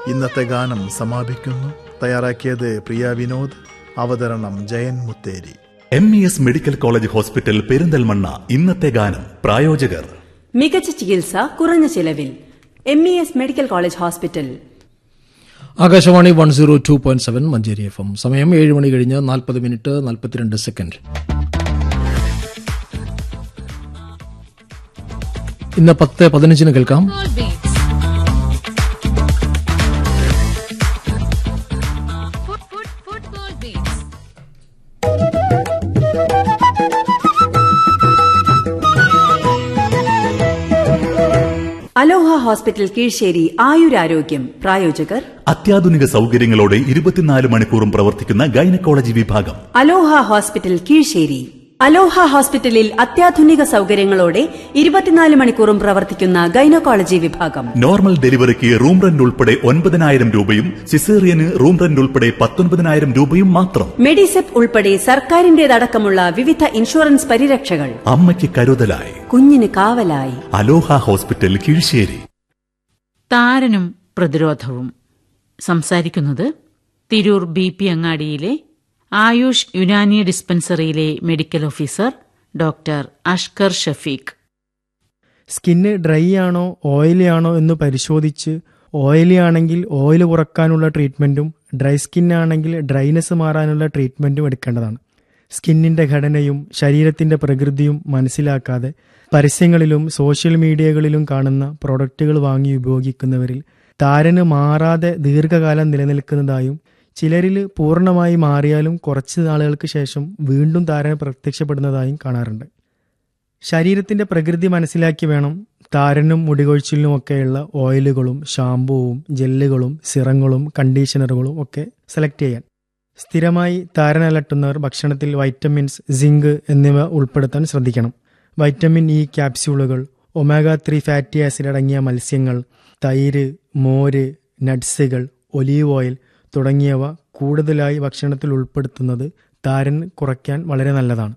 ഇന്നത്തെ ഗാനം സമാപിക്കുന്നു തയ്യാറാക്കിയത് പ്രിയ വിനോദ് അവതരണം Jayan Mutheri M E S medical college hospital Perinthalmanna ഇന്നത്തെ ഗാനം പ്രായോജകർ മികച്ച ചികിത്സ കുറഞ്ഞ ചിലവിൽ M E S medical college hospital Akashvani one zero two point seven Manjeri F M സമയം ഏഴ് മണി കഴിഞ്ഞ് നാൽപ്പത് മിനിറ്റ് നാൽപ്പത്തിരണ്ട് സെക്കൻഡ് ഇന്ന് പത്ത് പതിനഞ്ചിന് കേൾക്കാം Foot, foot, football beats. Aloha hospital Kizhisseri ആയുരാരോഗ്യം പ്രായോജകർ അത്യാധുനിക സൗകര്യങ്ങളോടെ ഇരുപത്തിനാല് മണിക്കൂറും പ്രവർത്തിക്കുന്ന ഗൈനക്കോളജി വിഭാഗം അലോഹ ഹോസ്പിറ്റൽ കീഴ്ശ്ശേരി അലോഹ ഹോസ്പിറ്റലിൽ അത്യാധുനിക സൗകര്യങ്ങളോടെ ഇരുപത്തിനാല് മണിക്കൂറും പ്രവർത്തിക്കുന്ന ഗൈനക്കോളജി വിഭാഗം നോർമൽ ഡെലിവറിക്ക് റൂം റെന്റ് ഉൾപ്പെടെ ഒൻപതിനായിരം രൂപയും സിസേറിയന് റൂം റെന്റ് ഉൾപ്പെടെ പത്തൊൻപതിനായിരം രൂപയും മാത്രം മെഡിസെപ്പ് ഉൾപ്പെടെ സർക്കാരിന്റേതടക്കമുള്ള വിവിധ ഇൻഷുറൻസ് പരിരക്ഷകൾ അമ്മയ്ക്ക് കരുതലായി കുഞ്ഞിന് കാവലായി അലോഹ ഹോസ്പിറ്റൽ കീഴ്ശ്ശേരി താരനും പ്രതിരോധവും സംസാരിക്കുന്നത് തിരൂർ ബി പി അങ്ങാടിയിലെ ആയുഷ് യുനാനി ഡിസ്പെൻസറിയിലെ medical officer doctor Ashkar Shafeeq skin dry ആണോ ഓയിലി ആണോ എന്ന് പരിശോധിച്ച് ഓയിലി ആണെങ്കിൽ ഓയിൽ കുറക്കാനുള്ള ട്രീറ്റ്മെൻറ്റും ഡ്രൈ സ്കിൻ ആണെങ്കിൽ ഡ്രൈനെസ് മാറാനുള്ള ട്രീറ്റ്മെൻറ്റും എടുക്കേണ്ടതാണ് സ്കിന്നിൻ്റെ ഘടനയും ശരീരത്തിൻ്റെ പ്രകൃതിയും മനസ്സിലാക്കാതെ പരസ്യങ്ങളിലും സോഷ്യൽ മീഡിയകളിലും കാണുന്ന പ്രൊഡക്റ്റുകൾ വാങ്ങി ഉപയോഗിക്കുന്നവരിൽ താരന് മാറാതെ ദീർഘകാലം നിലനിൽക്കുന്നതായും ചിലരിൽ പൂർണ്ണമായി മാറിയാലും കുറച്ച് നാളുകൾക്ക് ശേഷം വീണ്ടും താരന് പ്രത്യക്ഷപ്പെടുന്നതായും കാണാറുണ്ട് ശരീരത്തിന്റെ പ്രകൃതി മനസ്സിലാക്കി വേണം താരനും മുടികൊഴിച്ചിലിനും ഒക്കെയുള്ള ഓയിലുകളും ഷാമ്പുവും ജെല്ലുകളും സിറങ്ങളും കണ്ടീഷണറുകളും ഒക്കെ സെലക്ട് ചെയ്യാൻ സ്ഥിരമായി താരൻ അലട്ടുന്നവർ ഭക്ഷണത്തിൽ വൈറ്റമിൻസ് സിങ്ക് എന്നിവ ഉൾപ്പെടുത്താൻ ശ്രദ്ധിക്കണം വൈറ്റമിൻ ഇ ക്യാപ്സ്യൂളുകൾ ഒമേഗ ത്രീ ഫാറ്റി ആസിഡ് അടങ്ങിയ മത്സ്യങ്ങൾ തൈര് മോര് നട്ട്സുകൾ ഒലീവ് ഓയിൽ തുടങ്ങിയവ കൂടുതലായി ഭക്ഷണത്തിൽ ഉൾപ്പെടുത്തുന്നത് താരൻ കുറയ്ക്കാൻ വളരെ നല്ലതാണ്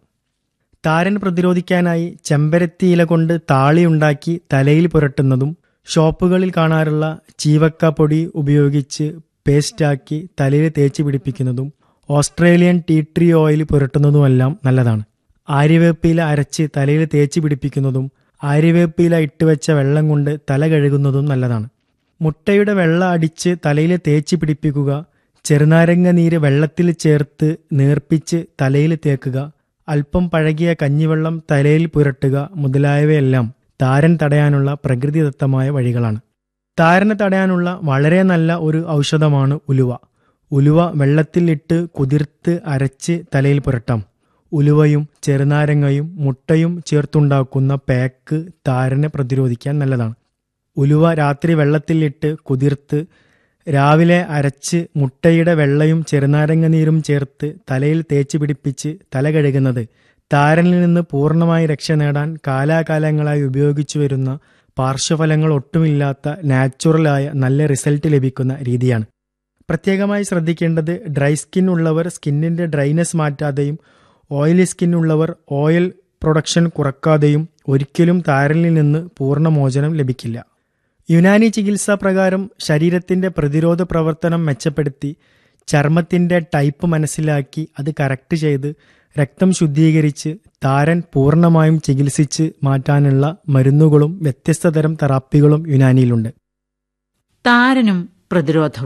താരൻ പ്രതിരോധിക്കാനായി ചെമ്പരത്തി ഇല കൊണ്ട് താളി ഉണ്ടാക്കി തലയിൽ പുരട്ടുന്നതും ഷോപ്പുകളിൽ കാണാറുള്ള ചീവക്ക പൊടി ഉപയോഗിച്ച് പേസ്റ്റാക്കി തലയിൽ തേച്ച് പിടിപ്പിക്കുന്നതും ഓസ്ട്രേലിയൻ ടീ ട്രീ ഓയിൽ പുരട്ടുന്നതുമെല്ലാം നല്ലതാണ് ആര്യവേപ്പില അരച്ച് തലയിൽ തേച്ച് പിടിപ്പിക്കുന്നതും ആര്യവേപ്പില ഇട്ടുവെച്ച വെള്ളം കൊണ്ട് തല കഴുകുന്നതും നല്ലതാണ് മുട്ടയുടെ വെള്ള അടിച്ച് തലയിൽ തേച്ച് പിടിപ്പിക്കുക ചെറുനാരങ്ങ നീര് വെള്ളത്തിൽ ചേർത്ത് നേർപ്പിച്ച് തലയിൽ തേക്കുക അല്പം പഴകിയ കഞ്ഞിവെള്ളം തലയിൽ പുരട്ടുക മുതലായവയെല്ലാം താരൻ തടയാനുള്ള പ്രകൃതിദത്തമായ വഴികളാണ് താരനെ തടയാനുള്ള വളരെ നല്ല ഒരു ഔഷധമാണ് ഉലുവ ഉലുവ വെള്ളത്തിൽ ഇട്ട് കുതിർത്ത് അരച്ച് തലയിൽ പുരട്ടാം ഉലുവയും ചെറുനാരങ്ങയും മുട്ടയും ചേർത്തുണ്ടാക്കുന്ന പാക്ക് താരനെ പ്രതിരോധിക്കാൻ നല്ലതാണ് ഉലുവ രാത്രി വെള്ളത്തിലിട്ട് കുതിർത്ത് രാവിലെ അരച്ച് മുട്ടയുടെ വെള്ളയും ചെറുനാരങ്ങ നീരും ചേർത്ത് തലയിൽ തേച്ച് പിടിപ്പിച്ച് തല കഴുകുന്നത് താരനിൽ നിന്ന് പൂർണ്ണമായി രക്ഷ നേടാൻ കാലാകാലങ്ങളായി ഉപയോഗിച്ചു വരുന്ന പാർശ്വഫലങ്ങൾ ഒട്ടുമില്ലാത്ത നാച്ചുറലായ നല്ല റിസൾട്ട് ലഭിക്കുന്ന രീതിയാണ് പ്രത്യേകമായി ശ്രദ്ധിക്കേണ്ടത് ഡ്രൈ സ്കിൻ ഉള്ളവർ സ്കിന്നിന്റെ ഡ്രൈനെസ് മാറ്റാതെയും ഓയിലി സ്കിൻ ഉള്ളവർ ഓയിൽ പ്രൊഡക്ഷൻ കുറക്കാതെയും ഒരിക്കലും താരനിൽ നിന്ന് പൂർണ്ണമോചനം ലഭിക്കില്ല യുനാനി ചികിത്സാ പ്രകാരം ശരീരത്തിന്റെ പ്രതിരോധ പ്രവർത്തനം മെച്ചപ്പെടുത്തി ചർമ്മത്തിന്റെ ടൈപ്പ് മനസ്സിലാക്കി അത് കറക്റ്റ് ചെയ്ത് രക്തം ശുദ്ധീകരിച്ച് താരൻ പൂർണ്ണമായും ചികിത്സിച്ച് മാറ്റാനുള്ള മരുന്നുകളും വ്യത്യസ്ത തരം തെറാപ്പികളും യുനാനിയിലുണ്ട് താരനും പ്രതിരോധവും